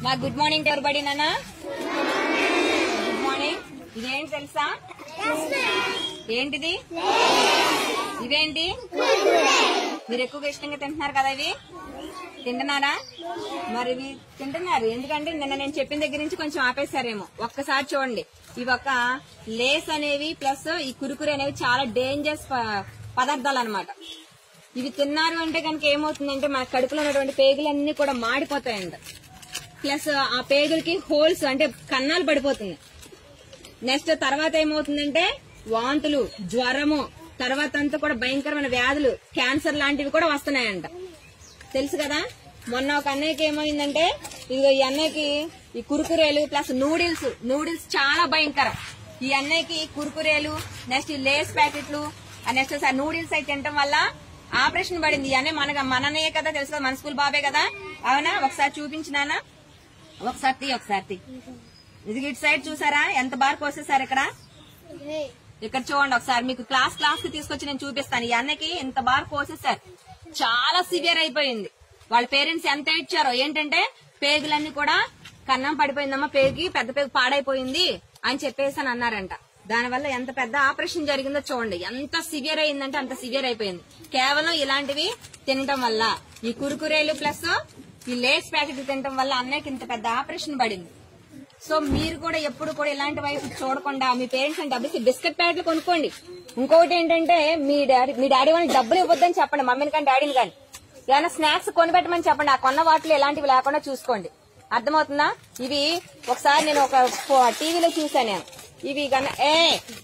మా good morning ఎవరిబడి నాన్న గుడ్ మార్నింగ్ ఇదేంటి తెలుసా ఏంటిది ఇవేంటి మీరు ఎక్కువగా ఇష్టంగా తింటున్నారు కదా ఇవి తింటున్నారా మరి ఇవి తింటున్నారు ఎందుకంటే నిన్న నేను చెప్పిన దగ్గర నుంచి కొంచెం ఆపేశారేమో ఒక్కసారి చూడండి ఇవి ఒక లేస్ అనేవి ప్లస్ ఈ కురుకురు అనేవి చాలా డేంజరస్ పదార్థాలు అన్నమాట ఇవి తిన్నారు అంటే కనుక ఏమవుతుందంటే మన కడుపులో ఉన్నటువంటి పేగులన్నీ కూడా మాడిపోతాయంట ప్లస్ ఆ పేగులకి హోల్స్ అంటే కన్నాలు పడిపోతుంది నెక్స్ట్ తర్వాత ఏమవుతుందంటే వాంతులు జ్వరము తర్వాత అంతా కూడా భయంకరమైన వ్యాధులు క్యాన్సర్ లాంటివి కూడా వస్తున్నాయంట తెలుసు కదా మొన్న ఒక అన్నయ్యకి ఏమైందంటే ఇదిగో ఈ అన్నయ్యకి ఈ కురుకురేలు ప్లస్ నూడిల్స్ నూడిల్స్ చాలా భయంకరం ఈ అన్నయ్యకి కురుకురేలు నెక్స్ట్ ఈ లేస్ ప్యాకెట్లు నెక్స్ట్ సార్ నూడిల్స్ అయితే తినటం వల్ల ఆపరేషన్ పడింది ఈ అన్నయ్య మన మన అన్నయ్య కదా తెలుసు కదా మన స్కూల్ బాబే కదా అవునా ఒకసారి చూపించినానా ఒకసారి తీ ఒకసారి తీ ఇది ఇటు సైడ్ చూసారా ఎంత బాగా కోసేసారు ఇక్కడ ఇక్కడ చూడండి ఒకసారి మీకు క్లాస్ క్లాస్ కి తీసుకొచ్చి నేను చూపిస్తాను ఈ అన్నకి ఇంత బాగా కోసేసారు చాలా సివియర్ అయిపోయింది వాళ్ళ పేరెంట్స్ ఎంత ఇచ్చారో ఏంటంటే పేగులన్నీ కూడా కన్నం పడిపోయిందమ్మా పేగి పెద్ద పేగు పాడైపోయింది అని చెప్పేసి అని అన్నారంట దానివల్ల ఎంత పెద్ద ఆపరేషన్ జరిగిందో చూడండి ఎంత సివియర్ అయిందంటే అంత సివియర్ అయిపోయింది కేవలం ఇలాంటివి తినటం వల్ల ఈ కురుకురేలు ప్లస్ ఈ లేస్ ప్యాకెట్ తినటం వల్ల అన్నయ్యకి ఇంత పెద్ద ఆపరేషన్ పడింది సో మీరు కూడా ఎప్పుడు కూడా ఇలాంటి వైపు చూడకుండా మీ పేరెంట్స్ అని డబ్బులు ఇచ్చి బిస్కెట్ ప్యాకెట్లు కొనుక్కోండి ఇంకొకటి ఏంటంటే మీ డాడీ మీ డాడీ వాళ్ళకి డబ్బులు ఇవ్వద్దని చెప్పండి మమ్మీని కానీ డాడీని కానీ ఏమైనా స్నాక్స్ కొనిపెట్టమని చెప్పండి ఆ కొన్న వాటిలో ఎలాంటివి లేకుండా చూసుకోండి అర్థమవుతుందా ఇవి ఒకసారి నేను ఒక టీవీలో చూసాను నేను ఇవి గన ఏ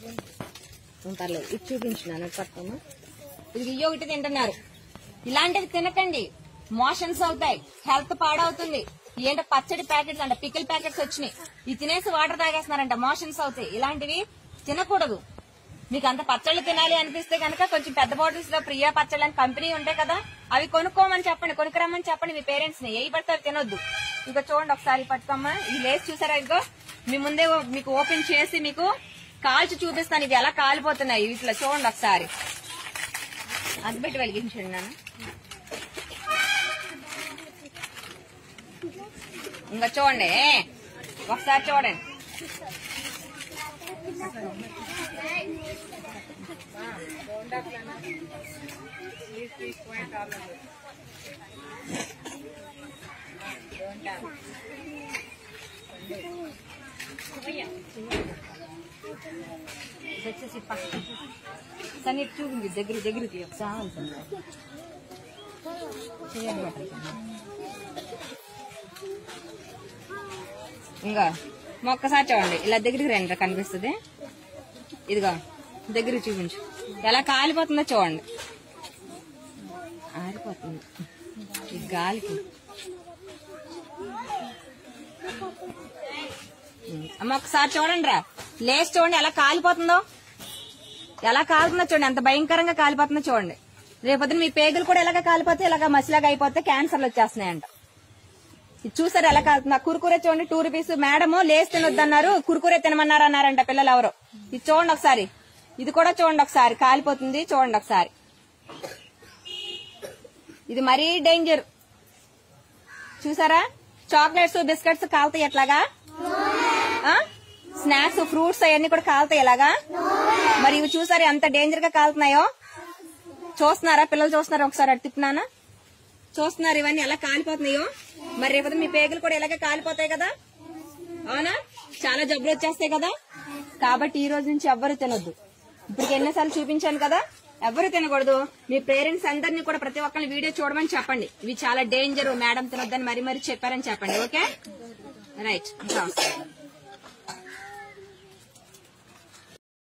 ఉం, పర్లేదు ఇది చూపించినాను పట్టుకోమా ఇది ఇవి ఒకటి తింటున్నారు ఇలాంటివి తినకండి మోషన్స్ అవుతాయి హెల్త్ పాడవుతుంది ఏంటో పచ్చడి ప్యాకెట్స్ అంట పికిల్ ప్యాకెట్స్ వచ్చినాయి ఇవి తినేసి వాటర్ తాగేస్తున్నారంట మోషన్స్ అవుతాయి ఇలాంటివి తినకూడదు మీకు అంత పచ్చళ్ళు తినాలి అనిపిస్తే కనుక కొంచెం పెద్ద బాటిల్స్ లో ప్రియా పచ్చళ్ళు అని కంపెనీ ఉంటాయి కదా అవి కొనుక్కోమని చెప్పండి కొనుక్కురమ్మని చెప్పండి మీ పేరెంట్స్ ని ఏ పడితే అవి తినొద్దు ఇంకా చూడండి ఒకసారి పట్టుకోమ్మా ఇది లేచి చూసారా ఇదిగో మీ ముందే ఓ- మీకు ఓపెన్ చేసి మీకు కాల్చి చూపిస్తాను ఇవి ఎలా కాలిపోతున్నాయి వీటిలో చూడండి ఒకసారి అది పెట్టి వెలిగించండి నాన్న ఇంకా చూడండి ఒకసారి చూడండి ఇది వచ్చేసి పక్కన సన్ని చూపింది దగ్గర దగ్గర ఒకసారి చేయండి పెట్టండి. ఇంకా ఒక్కసారి చూడండి ఇలా దగ్గరికి రండి కనిపిస్తుంది ఇదిగో దగ్గరికి చూపించు ఎలా కాలిపోతుందో చూడండి ఆరిపోతుంది ఈ గాలికి ఉమ్, అమ్మ ఒకసారి చూడండి రా లేచి చూడండి ఎలా కాలిపోతుందో ఎలా కాలుతుందో చూడండి ఎంత భయంకరంగా కాలిపోతుందో చూడండి రేపొద్దున మీ పేగులు కూడా ఎలాగ కాలిపోతే ఇలాగ మసిలాగా అయిపోతే క్యాన్సర్లు వచ్చేస్తున్నాయంట ఇది చూసారు ఎలా కాలుతుంది ఆ కురుకురే చూడండి టూ రూపీస్ మేడము లేస్ తినొద్దన్నారు కురుకురే తినమన్నారు అన్నారంట పిల్లలు ఎవరు ఇది చూడండి ఒకసారి ఇది కూడా చూడండి ఒకసారి కాలిపోతుంది చూడండి ఒకసారి ఇది మరీ డేంజర్ చూసారా చాక్లెట్స్ బిస్కెట్స్ కాలుతాయి ఎట్లాగా ఆ? స్నాక్స్ ఫ్రూట్స్ అవన్నీ కూడా కాలుతాయి ఎలాగా మరి ఇవి చూసారు ఎంత డేంజర్ గా కాలుతున్నాయో చూస్తున్నారా పిల్లలు చూస్తున్నారా ఒకసారి అటు తిప్పినానా చూస్తున్నారు ఇవన్నీ ఎలా కాలిపోతున్నాయో మరి రేపు మీ పేగులు కూడా ఇలాగే కాలిపోతాయి కదా అవునా చాలా జబ్బులు వచ్చేస్తాయి కదా కాబట్టి ఈ రోజు నుంచి ఎవ్వరు తినొద్దు ఇప్పుడు ఎన్నోసార్లు చూపించాను కదా ఎవరు తినకూడదు మీ పేరెంట్స్ అందరినీ కూడా ప్రతి ఒక్కరిని వీడియో చూడమని చెప్పండి ఇవి చాలా డేంజర్ మేడం తినొద్దని మరి మరి చెప్పారని చెప్పండి ఓకే రైట్ ఇంకా వస్తాను.